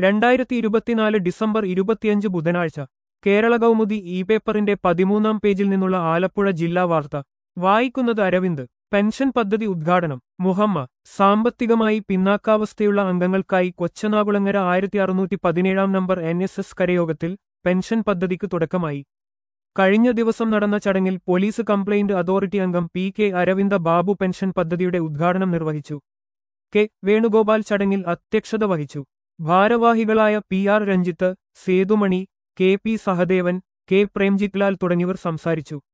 രണ്ടായിരത്തി ഇരുപത്തിനാല് ഡിസംബർ ഇരുപത്തിയഞ്ച് ബുധനാഴ്ച കേരള കൗമുദി ഇ പേപ്പറിന്റെ പതിമൂന്നാം പേജിൽ നിന്നുള്ള ആലപ്പുഴ ജില്ലാ വാർത്ത വായിക്കുന്നത് അരവിന്ദ് പെൻഷൻ പദ്ധതി ഉദ്ഘാടനം മുഹമ്മ സാമ്പത്തികമായി പിന്നാക്കാവസ്ഥയുള്ള അംഗങ്ങൾക്കായി കൊച്ചനാകുളങ്ങര ആയിരത്തി അറുന്നൂറ്റി പതിനേഴാം നമ്പർ എൻ എസ് എസ് കരയോഗത്തിൽ പെൻഷൻ പദ്ധതിക്ക് തുടക്കമായി കഴിഞ്ഞ ദിവസം നടന്ന ചടങ്ങിൽ പോലീസ് കംപ്ലയിന്റ് അതോറിറ്റി അംഗം P K Aravinda Babu pension പദ്ധതിയുടെ ഉദ്ഘാടനം നിർവഹിച്ചു കെ വേണുഗോപാൽ ചടങ്ങിൽ അധ്യക്ഷത വഹിച്ചു ഭാരവാഹികളായ P R Ranjith Sethumani K P Sahadevan K Premjith Lal തുടങ്ങിയവർ സംസാരിച്ചു